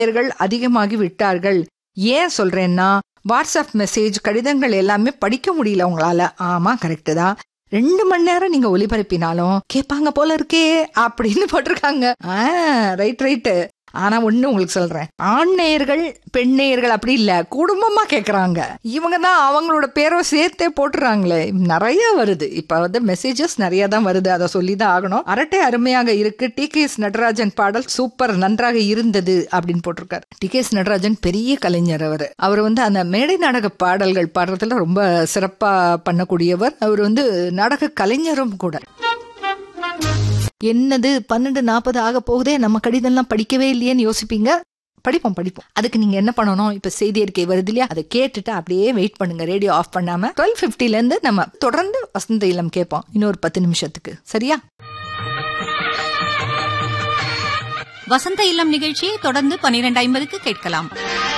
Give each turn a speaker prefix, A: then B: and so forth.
A: நேயர்கள் அதிகமாகி விட்டார்கள் ஏன் சொல்றேன்னா வாட்ஸ்அப் மெசேஜ் கடிதங்கள் எல்லாமே படிக்க முடியல உங்களால ஆமா கரெக்ட் தான் ரெண்டு மணி நேரம் நீங்க ஒளிபரப்பினாலும் கேட்பாங்க போல இருக்கே அப்படின்னு போட்டிருக்காங்க ஆ ரைட் ரைட்டு ஆனா ஒண்ணு உங்களுக்கு சொல்றேன் ஆண் நேயர்கள் பெண் நேயர்கள் அப்படி இல்ல குடும்பமா கேக்குறாங்க இவங்க தான் அவங்களோட பேரை சேர்த்தே போட்டுறாங்களே நிறைய வருது இப்ப வந்து மெசேஜஸ் நிறைய தான் வருது அதை சொல்லி தான் ஆகணும் அரட்டை அருமையாக இருக்கு டி கே எஸ் நடராஜன் பாடல் சூப்பர் நன்றாக இருந்தது அப்படின்னு போட்டிருக்காரு டி கே எஸ் நடராஜன் பெரிய கலைஞர் அவர் அவர் வந்து அந்த மேடை நாடக பாடல்கள் பாடுறதுல ரொம்ப சிறப்பா பண்ணக்கூடியவர் அவர் வந்து நாடக கலைஞரும் கூட என்னது பன்னெண்டு நாற்பது ஆக போகுதே நம்ம கடிதம்லாம் படிக்கவே இல்லையேன்னு யோசிப்பீங்க படிப்போம் படிப்போம் அதுக்கு நீங்க என்ன பண்ணணும் இப்ப செய்தி அறிக்கை வருது இல்லையா அதை கேட்டுட்டு அப்படியே வெயிட் பண்ணுங்க ரேடியோ ஆஃப் பண்ணாம டுவெல் பிப்டில இருந்து நம்ம தொடர்ந்து வசந்த இளம் கேட்போம் இன்னொரு பத்து நிமிஷத்துக்கு சரியா
B: வசந்த இல்லம் நிகழ்ச்சியை தொடர்ந்து பனிரெண்டு ஐம்பதுக்கு கேட்கலாம்